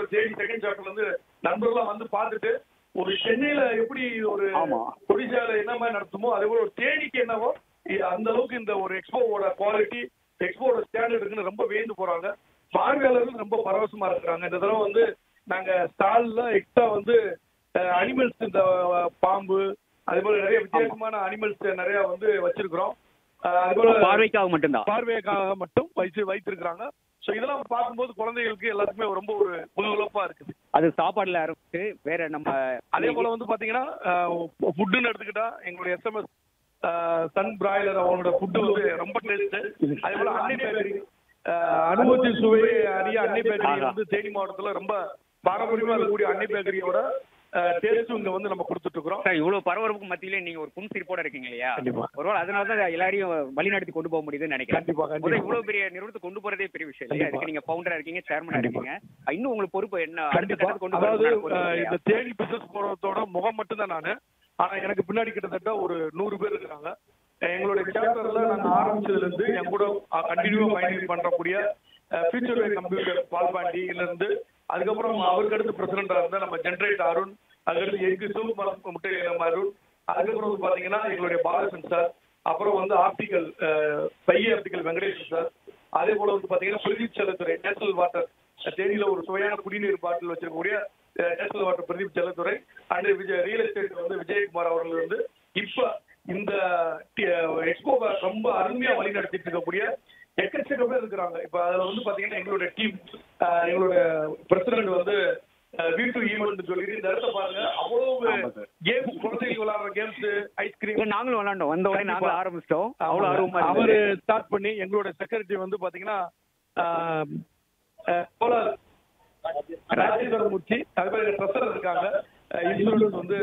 தேடி செகண்ட் சாப்டர்ல இருந்து நண்பர்கள்லாம் வந்து பார்த்துட்டு ஒரு சென்னையில எப்படி ஒரு ஆமா. ஒடிசால என்ன மாதிரி நடத்துமோ அதே போல ஒரு தேனிக்கு என்னவோ இ- அந்த அளவுக்கு இந்த ஒரு எக்ஸ்போவோட குவாலிட்டி எக்ஸ்போவோட ஸ்டாண்டர்ட் இருக்குன்னு ரொம்ப வியந்து போறாங்க பார்வையாளர்கள் ரொம்ப பரவசமா இருக்கிறாங்க இந்த தடவை வந்து நாங்க ஸ்டால்ல எக்ஸ்ட்ரா வந்து அனிமல்ஸ் இந்த அஹ், பாம்பு அதே போல நிறைய வித்தியாசமான அனிமல்ஸ் நிறைய வந்து வச்சிருக்கிறோம் அஹ், அதே போல பார்வைக்காக மட்டும்தான் பார்வைக்காக மட்டும் வைத்து வைத்திருக்கிறாங்க சோ இதெல்லாம் பார்க்கும்போது குழந்தைகளுக்கு எல்லாத்துக்குமே ரொம்ப ஒரு புதுகுலப்பா இருக்குது அது சாப்பாடுல ஆரம்பிச்சு வேற நம்ம அதே போல வந்து பாத்தீங்கன்னா ஃபுட்டுன்னு எடுத்துக்கிட்டா எங்களுடைய எஸ்எம்எஸ் சன் பிராய்லர் அவங்களோட ஃபுட்டு வந்து ரொம்ப டேஸ்ட் அதே போல அன்னை பேக்கரி அனுபவத்தி சுவை அறிய அன்னை பேக்கரி வந்து தேனி மாவட்டத்துல ரொம்ப பாரம்பரியமா இருக்கக்கூடிய அன்னை பேக்கரியோட டேஸ்ட் இங்க வந்து நம்ம கொடுத்துட்டு இருக்கிறோம் சார் இவ்வளவு பரபரப்புக்கு மத்தியில நீங்க ஒரு புன்சிரிப்போட இருக்கீங்க இல்லையா கண்டிப்பா. ஒருவேளை அதனால தான் எல்லாரையும் வழிநடத்தி கொண்டு போக முடியுதுன்னு நினைக்கிறேன் கண்டிப்பா, கண்டிப்பா. முதல்ல இவ்வளவு பெரிய நிறுவனத்தை கொண்டு போறதே பெரிய விஷயம் இல்லையா கண்டிப்பா. அதுக்கு நீங்க ஃபவுண்டரா இருக்கீங்க சேர்மனா கண்டிப்பா. இருக்கீங்க இன்னும் உங்களுக்கு பொறுப்பு என்ன அடுத்த கண்டிப்பா கட்டத்துக்கு கொண்டு அதாவது போறதுக்கான பொறுப்பு அஹ், இல்லையா? இந்த தேனி பிசினஸ் போறதோட முகம் மட்டும்தான் நானு ஆனா எனக்கு பின்னாடி கிட்டத்தட்ட ஒரு நூறு பேர் இருக்காங்க அஹ் எங்களுடைய சாப்டர்ல நாங்க ஆரம்பிச்சதுல இருந்து என் கூட கண்டினியூவா மைண்ட் பண்றக்கூடிய ஃபியூச்சர் வே கம்ப்யூட்டர் பால்பாண்டியில இருந்து அதுக்கப்புறம் அவருக்கு அடுத்து பிரசிடண்டா இருந்த நம்ம ஜென்ரேட் அருண் அதுக்கடுத்து எங்கு சிவகுமார் முட்டை நம்ம அருண் அதுக்கப்புறம் வந்து பாத்தீங்கன்னா எங்களுடைய பாலசன் சார் அப்புறம் வந்து ஆப்டிக்கல் பைய ஆப்டிக்கல் வெங்கடேஷன் சார் அதே போல வந்து பாத்தீங்கன்னா பிரதீப் செல்லத்துறை நேஷனல் வாட்டர் தேனியில ஒரு சுவையான குடிநீர் பாட்டில் வச்சிருக்கக்கூடிய national water Pradeep Chellathurai and Vijay real estate வந்து விஜயகுமார் அவர்கள் வந்து இப்ப இந்த எக்ஸ்போவை ரொம்ப அருமையா வழி நடத்திட்டு இருக்கக்கூடிய எக்கச்சக்க பேர் இருக்கிறாங்க இப்ப அதுல வந்து பாத்தீங்கன்னா எங்களுடைய டீம் எங்களுடைய பிரசிடென்ட் வந்து வி டூ ஈவெண்ட் சொல்லிட்டு இந்த இடத்த பாருங்க அவ்வளவு கேம்ஸ் குழந்தைகள் விளையாடுற கேம்ஸ் ஐஸ்கிரீம் இல்ல, நாங்களும் விளாண்டோம் வந்த உடனே நாங்களும் கண்டிப்பா. ஆரம்பிச்சிட்டோம் அவ்வளவு ஆர்வமா அவரு இருந்தது. ஸ்டார்ட் பண்ணி எங்களோட செக்ரட்டரி வந்து பாத்தீங்கன்னா ஆஹ், ஆஹ், கோலார் ராஜேந்திரமூர்த்தி அது மாதிரி ட்ரெஸ்ஸர் இருக்காங்க இன்ஸ்டியூட் வந்து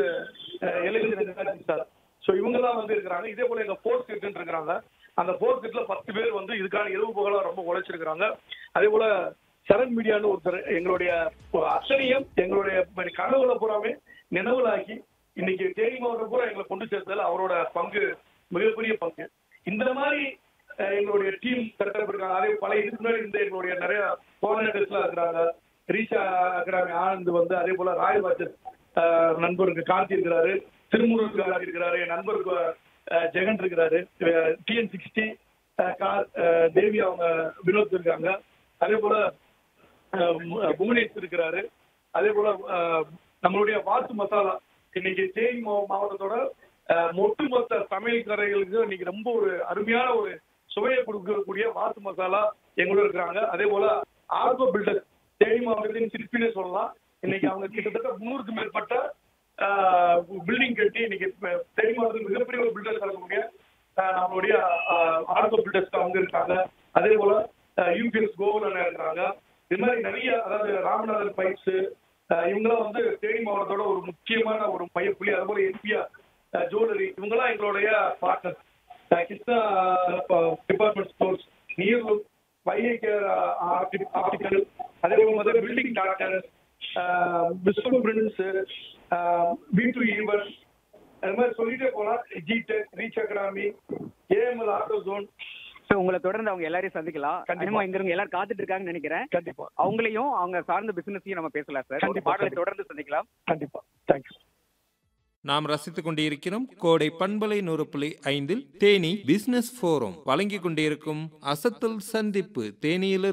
எலெக்ஷன் சார் ஸோ இவங்கெல்லாம் வந்து இருக்கிறாங்க இதே போல எங்க ஃபோர்த் கிட் இருக்கிறாங்க அந்த ஃபோர்த் கிட்ல பத்து பேர் வந்து இதுக்கான இரவு பகலா ரொம்ப உழைச்சிருக்கிறாங்க அதே போல சரண் மீடியான்னு ஒருத்தர் எங்களுடைய அத்தனையும் எங்களுடைய கனவுல பூராமே நினைவுலாக்கி இன்னைக்கு தேனி மாவட்டம் பூரா எங்களை கொண்டு சேர்த்ததுல அவரோட பங்கு மிகப்பெரிய பங்கு இந்த மாதிரி அஹ், எங்களுடைய டீம் செட்டப் இருக்காங்க அதே பழைய இதுக்கு முன்னாடி இந்த எங்களுடைய நிறைய கோஆர்டினேட்டர்ஸ்லாம் இருக்கிறாங்க ரீஷா அகாடமி ஆனந்த் வந்து அதே போல ராய் வாஜர் நண்பருக்கு காந்தி இருக்கிறாரு திருமுருகன் காந்தி இருக்கிறாரு என் நண்பருக்கு அஹ், ஜெகன் இருக்கிறாரு டிஎன் சிக்ஸ்டி கார் அஹ், தேவி அவங்க வினோத் இருக்காங்க அதே போல அஹ், மு- புவனேஷ் இருக்கிறாரு அதே போல அஹ், நம்மளுடைய வாத்து மசாலா இன்னைக்கு தேனி மாவ- மாவட்டத்தோட அஹ், ஒட்டுமொத்த சமையல் கரைகளுக்கு இன்னைக்கு ரொம்ப ஒரு அருமையான ஒரு சுவையை கொடுக்கக்கூடிய வாத்து மசாலா எங்களோட இருக்கிறாங்க அதே போல ஆர்கோ பில்டர் தேனி மாவட்டத்தின் சிற்பினே சொல்லலாம் இன்னைக்கு அவங்க கிட்டத்தட்ட முன்னூறுக்கு மேற்பட்ட பில்டிங் கட்டி இன்னைக்கு ப- தேனி மாவட்டத்தில் மிகப்பெரிய ஒரு பில்டர்ஸ் இருக்கக்கூடிய அஹ், நம்மளுடைய ஆர்கோ பில்டர்ஸ் அவங்க இருக்காங்க அதே போல யூபிஎஸ் கோகுலன் இருக்கிறாங்க இது மாதிரி நிறைய அதாவது ராமநாதன் பைப்ஸ் இவங்கெல்லாம் வந்து தேனி மாவட்டத்தோட ஒரு முக்கியமான ஒரு மையப்புள்ளி அது போல என்பியா ஜுவல்லரி இவங்கெல்லாம் எங்களுடைய பார்ட்னர்ஸ் கிருஷ்ணா டிபார்ட்மெண்ட் ஸ்டோர்ஸ் நீர்லூர் வைகேஆர் ஆப்டிக்கல் அதே போல பில்டிங் டாக்டர் விஸ்வல் பிரிண்ட்ஸ் பி டு ஈவன் அது மாதிரி சொல்லிட்டே போலாம் ஜிடெக் reach academy AML auto zone So, உங்களை தொடர்ந்து அவங்க எல்லாரையும் சந்திக்கலாம் கண்டிப்பா. கண்டிப்பா இங்க இருங்க எல்லாரும் காத்துட்டு இருக்காங்கன்னு நினைக்கிறேன் கண்டிப்பா அவங்களையும் அவங்க சார்ந்த பிசினஸையும் நம்ம பேசலாம் சார் ஒரு கண்டிப்பா, பாடலை கண்டிப்பா. தொடர்ந்து சந்திக்கலாம் கண்டிப்பா தேங்க்யூ நாம் ரசித்துக் கொண்டிருக்கிறோம் கோடை பண்பலை நூறு புள்ளி ஐந்தில் தேனி பிசினஸ் ஃபோரம் வழங்கிக் கொண்டிருக்கும் அசத்தல் சந்திப்பு தேனியிலிருந்து